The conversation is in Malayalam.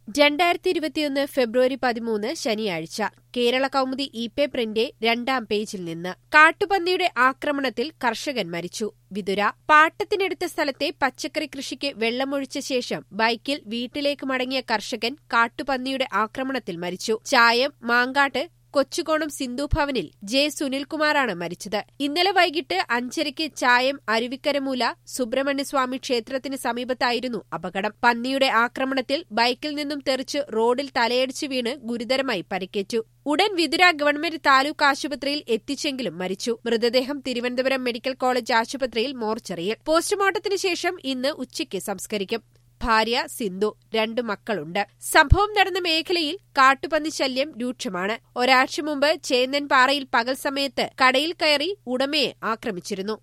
രണ്ടായിരത്തി ഇരുപത്തിയൊന്ന് ഫെബ്രുവരി പതിമൂന്ന് ശനിയാഴ്ച കേരള കൗമുദി ഇ പേപ്പറിന്റെ രണ്ടാം പേജിൽ നിന്ന് കാട്ടുപന്നിയുടെ ആക്രമണത്തിൽ കർഷകൻ മരിച്ചു വിതുര പാട്ടത്തിനെടുത്ത സ്ഥലത്തെ പച്ചക്കറി കൃഷിക്ക് വെള്ളമൊഴിച്ച ശേഷം ബൈക്കിൽ വീട്ടിലേക്ക് മടങ്ങിയ കർഷകൻ കാട്ടുപന്നിയുടെ ആക്രമണത്തിൽ മരിച്ചു ചായം മാങ്കാട്ട് കൊച്ചുകോണം സിന്ധു ഭവനിൽ ജെ സുനിൽകുമാറാണ് മരിച്ചത് ഇന്നലെ വൈകിട്ട് അഞ്ചരയ്ക്ക് ചായം അരുവിക്കരമൂല സുബ്രഹ്മണ്യസ്വാമി ക്ഷേത്രത്തിന് സമീപത്തായിരുന്നു അപകടം പന്നിയുടെ ആക്രമണത്തിൽ ബൈക്കിൽ നിന്നും തെറിച്ച് റോഡിൽ തലയടിച്ചു വീണ് ഗുരുതരമായി പരിക്കേറ്റു ഉടൻ വിതുര ഗവൺമെന്റ് താലൂക്ക് ആശുപത്രിയിൽ എത്തിച്ചെങ്കിലും മരിച്ചു മൃതദേഹം തിരുവനന്തപുരം മെഡിക്കൽ കോളേജ് ആശുപത്രിയിൽ മോർച്ചറിയിൽ പോസ്റ്റ്മോർട്ടത്തിന് ശേഷം ഇന്ന് ഉച്ചയ്ക്ക് സംസ്കരിക്കും ഭാര്യ സിന്ധു രണ്ടു മക്കളുണ്ട് സംഭവം നടന്ന മേഖലയിൽ കാട്ടുപന്നി ശല്യം രൂക്ഷമാണ് ഒരാഴ്ച മുമ്പ് ചേന്നൻപാറയിൽ പകൽ സമയത്ത് കടയിൽ കയറി ഉടമയെ ആക്രമിച്ചിരുന്നു